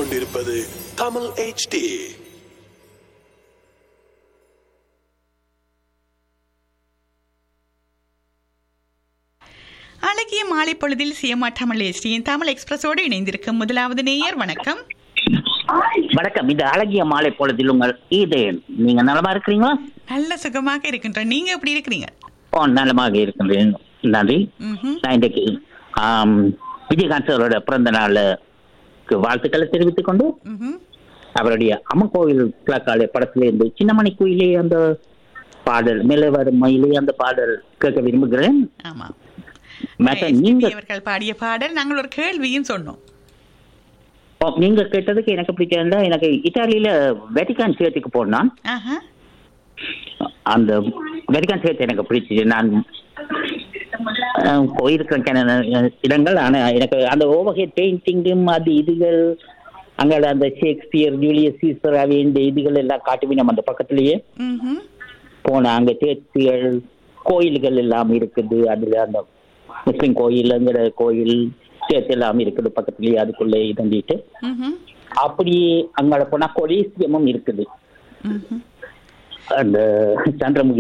கொண்டிருப்பது தமிழ் HD அழகிய மாலை பொழுதில் சிஎம்ஆ தமிழ் எஸ்டியின் தமிழ் எக்ஸ்பிரஸோடு இணைந்திருக்கும் முதலாவது நேயர் வணக்கம் வணக்கம் இந்த அழகிய மாலை பொழுதில் உங்கள் இது நீங்க நலமா இருக்கிறீங்களா நல்ல சுகமாக இருக்கின்றோம் நீங்க எப்படி இருக்கிறீங்க ஓ நலமாக இருக்கின்றேன் நன்றி ம்ஹும். நான் இன்றைக்கு ஆம், விஜயகாந்த் அவரோட பிறந்த நாளுக்கு வாழ்த்துக்களை தெரிவித்துக் கொண்டு ம்ஹும். அவருடைய அம்மன் கோவில் கிழக்காலே படத்துல இருந்து சின்னமணி குயிலே அந்த பாடல் மேலே வரும் மயிலே அந்த பாடல் கேட்க விரும்புகிறேன் ஆமா மற்ற SPB நீங்க அவர்கள் பாடிய பாடல் நாங்கள் ஒரு கேள்வியும் சொன்னோம் ஓ, நீங்க கேட்டதுக்கு எனக்கு பிடிச்சா எனக்கு இத்தாலியில வெட்டிகான் சேர்த்துக்கு போனான் ஆஹா அந்த வெட்டிகான் சேர்த்து எனக்கு பிடிச்சது நான் அஹ், போயிருக்கிறேன் கிண- இடங்கள் ஆனா எனக்கு அந்த ஓவர்ஹெட் பெயிண்டிங்கும் அது இதுகள் அங்க அந்த ஷேக்ஸ்பியர் ஜூலியஸ் சீசர் அவை இந்த இதுகள் எல்லாம் காட்டுவி நம்ம அந்த பக்கத்திலேயே ம்ஹும். போனேன் அங்க சேர்ச்சிகள் கோயில்கள் எல்லாம் இருக்குது அதுல அந்த முஸ்லிம் கோயில்ங்கிற கோயில் சேர்த்து எல்லாம் இருக்குது பக்கத்துலயே அதுக்குள்ளே இதண்டிட்டு ம்ஹும். அப்படியே அங்கே போனா கொலீசியமும் இருக்குது ம்ஹும். அந்த சந்திரமுகி